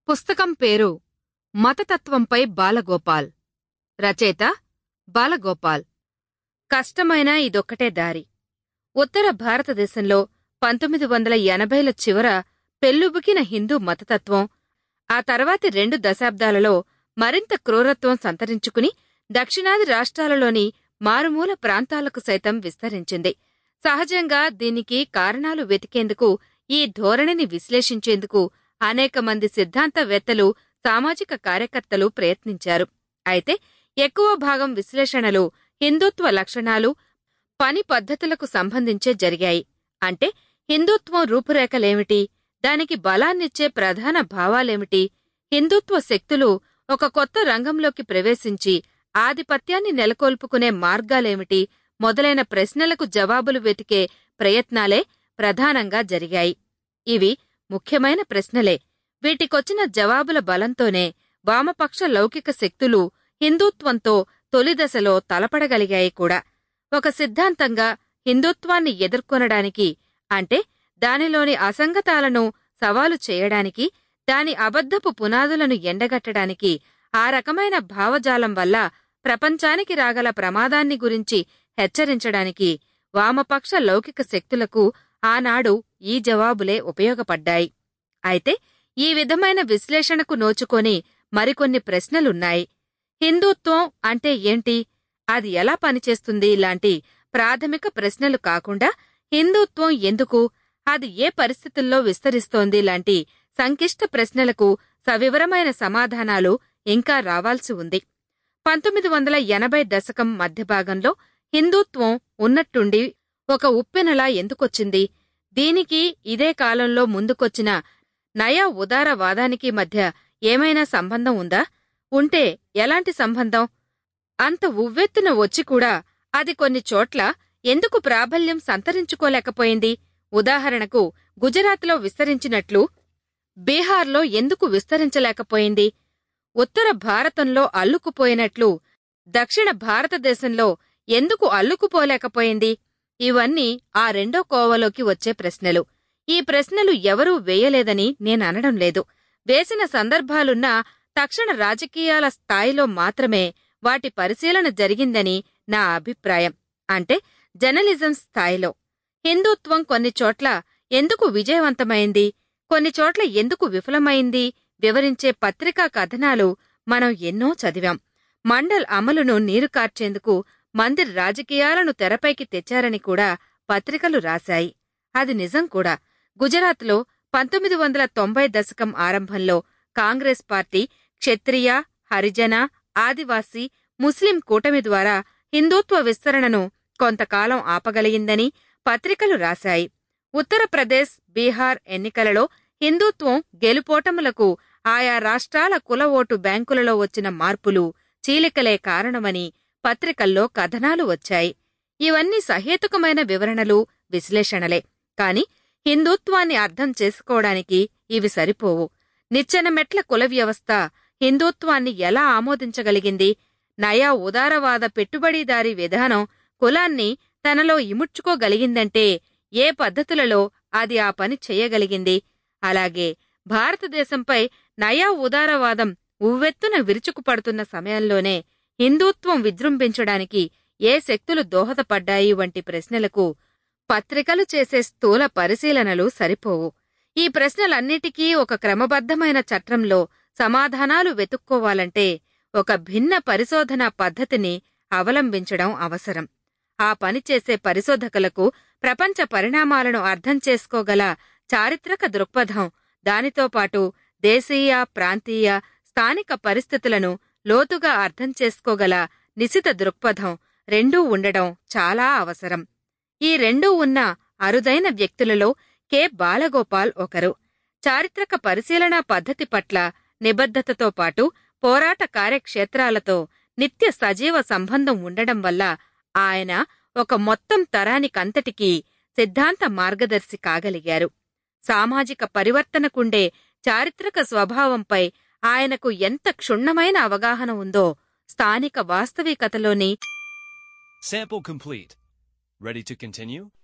పుస్తకం పేరు మతతత్వంపై బాలగోపాల్ రచయిత బాలగోపాల్ కష్టమైన ఇదొక్కటే దారి ఉత్తర భారతదేశంలో పంతొమ్మిది వందల ఎనభైల చివర పెల్లుబుకిన హిందూ మతతత్వం ఆ తర్వాతి రెండు దశాబ్దాలలో మరింత క్రూరత్వం సంతరించుకుని దక్షిణాది రాష్ట్రాలలోని మారుమూల ప్రాంతాలకు సైతం విస్తరించింది సహజంగా దీనికి కారణాలు వెతికేందుకు ఈ ధోరణిని విశ్లేషించేందుకు అనేక మంది సిద్ధాంతవేత్తలు సామాజిక కార్యకర్తలు ప్రయత్నించారు అయితే ఎక్కువ భాగం విశ్లేషణలు హిందుత్వ లక్షణాలు పని పద్ధతులకు సంబంధించే జరిగాయి అంటే హిందుత్వం రూపురేఖలేమిటి దానికి బలాన్నిచ్చే ప్రధాన భావాలేమిటి హిందుత్వ శక్తులు ఒక కొత్త రంగంలోకి ప్రవేశించి ఆధిపత్యాన్ని నెలకొల్పుకునే మార్గాలేమిటి మొదలైన ప్రశ్నలకు జవాబులు వెతికే ప్రయత్నాలే ప్రధానంగా జరిగాయి ఇవి ముఖ్యమైన ప్రశ్నలే వీటికొచ్చిన జవాబుల బలంతోనే వామపక్ష లౌకిక శక్తులు హిందుత్వంతో తొలిదశలో తలపడగలిగాయి కూడా ఒక సిద్ధాంతంగా హిందుత్వాన్ని ఎదుర్కొనడానికి అంటే దానిలోని అసంగతాలను సవాలు చేయడానికి దాని అబద్ధపు పునాదులను ఎండగట్టడానికి ఆ రకమైన భావజాలం వల్ల ప్రపంచానికి రాగల ప్రమాదాన్ని గురించి హెచ్చరించడానికి వామపక్ష లౌకిక శక్తులకు ఆనాడు ఈ జవాబులే ఉపయోగపడ్డాయి అయితే ఈ విధమైన విశ్లేషణకు నోచుకొని మరికొన్ని ప్రశ్నలున్నాయి హిందుత్వం అంటే ఏంటి అది ఎలా పనిచేస్తుంది లాంటి ప్రాథమిక ప్రశ్నలు కాకుండా హిందుత్వం ఎందుకు అది ఏ పరిస్థితుల్లో విస్తరిస్తోంది లాంటి సంక్లిష్ట ప్రశ్నలకు సవివరమైన సమాధానాలు ఇంకా రావాల్సి ఉంది పంతొమ్మిది వందల ఎనభై దశకం మధ్యభాగంలో హిందుత్వం ఉన్నట్టుండి ఒక ఉప్పెనలా ఎందుకొచ్చింది దీనికి ఇదే కాలంలో ముందుకొచ్చిన నయా ఉదారవాదానికి మధ్య ఏమైనా సంబంధం ఉందా ఉంటే ఎలాంటి సంబంధం అంత ఉవ్వెత్తున వచ్చి కూడా అది కొన్ని చోట్ల ఎందుకు ప్రాబల్యం సంతరించుకోలేకపోయింది ఉదాహరణకు గుజరాత్లో విస్తరించినట్లు బీహార్లో ఎందుకు విస్తరించలేకపోయింది ఉత్తర భారతంలో అల్లుకుపోయినట్లు దక్షిణ భారతదేశంలో ఎందుకు అల్లుకుపోలేకపోయింది ఇవన్నీ ఆ రెండో కోవలోకి వచ్చే ప్రశ్నలు ఈ ప్రశ్నలు ఎవరూ వేయలేదని నేననడం లేదు వేసిన సందర్భాలున్నా తక్షణ రాజకీయాల స్థాయిలో మాత్రమే వాటి పరిశీలన జరిగిందని నా అభిప్రాయం అంటే జర్నలిజం స్థాయిలో హిందుత్వం కొన్ని చోట్ల ఎందుకు విజయవంతమైంది కొన్ని చోట్ల ఎందుకు విఫలమైంది వివరించే పత్రికా కథనాలు మనం ఎన్నో చదివాం మండల్ అమలును నీరు కార్చేందుకు మందిర్ రాజకీయాలను తెరపైకి తెచ్చారని కూడా పత్రికలు రాశాయి అది నిజం కూడా గుజరాత్లో పంతొమ్మిది వందల తొంభై దశకం ఆరంభంలో కాంగ్రెస్ పార్టీ క్షత్రియ హరిజన ఆదివాసీ ముస్లిం కూటమి ద్వారా హిందుత్వ విస్తరణను కొంతకాలం ఆపగలిగిందని పత్రికలు రాశాయి ఉత్తరప్రదేశ్ బీహార్ ఎన్నికలలో హిందుత్వం గెలుపోటములకు ఆయా రాష్ట్రాల కుల ఓటు బ్యాంకులలో వచ్చిన మార్పులు చీలికలే కారణమని పత్రికల్లో కథనాలు వచ్చాయి ఇవన్నీ సహేతుకమైన వివరణలు విశ్లేషణలే కాని హిందుత్వాన్ని అర్థం చేసుకోవడానికి ఇవి సరిపోవు నిచ్చెనమెట్ల కుల వ్యవస్థ హిందుత్వాన్ని ఎలా ఆమోదించగలిగింది నయా ఉదారవాద పెట్టుబడిదారీ విధానం కులాన్ని తనలో ఇముడ్చుకోగలిగిందంటే ఏ పద్ధతులలో అది ఆ పని చెయ్యగలిగింది అలాగే భారతదేశంపై నయా ఉదారవాదం ఉవ్వెత్తున విరుచుకుపడుతున్న సమయంలోనే హిందుత్వం విజృంభించడానికి ఏ శక్తులు దోహదపడ్డాయి వంటి ప్రశ్నలకు పత్రికలు చేసే స్థూల పరిశీలనలు సరిపోవు ఈ ప్రశ్నలన్నిటికీ ఒక క్రమబద్ధమైన చట్రంలో సమాధానాలు వెతుక్కోవాలంటే ఒక భిన్న పరిశోధనా పద్ధతిని అవలంబించడం అవసరం ఆ పనిచేసే పరిశోధకులకు ప్రపంచ పరిణామాలను అర్థం చేసుకోగల చారిత్రక దృక్పథం దానితో పాటు దేశీయ ప్రాంతీయ స్థానిక పరిస్థితులను లోతుగా అర్థం చేసుకోగల నిశిత దృక్పథం రెండూ ఉండడం చాలా అవసరం ఈ రెండూ ఉన్న అరుదైన వ్యక్తులలో కె బాలగోపాల్ ఒకరు చారిత్రక పరిశీలనా పద్ధతి పట్ల నిబద్ధతతో పాటు పోరాట కార్యక్షేత్రాలతో నిత్య సజీవ సంబంధం ఉండడం వల్ల ఆయన ఒక మొత్తం తరానికంతటికీ సిద్ధాంత మార్గదర్శి కాగలిగారు సామాజిక పరివర్తనకుండే చారిత్రక స్వభావంపై ఆయనకు ఎంత క్షుణ్ణమైన అవగాహన ఉందో స్థానిక వాస్తవికతలోని Sample complete. Ready to continue?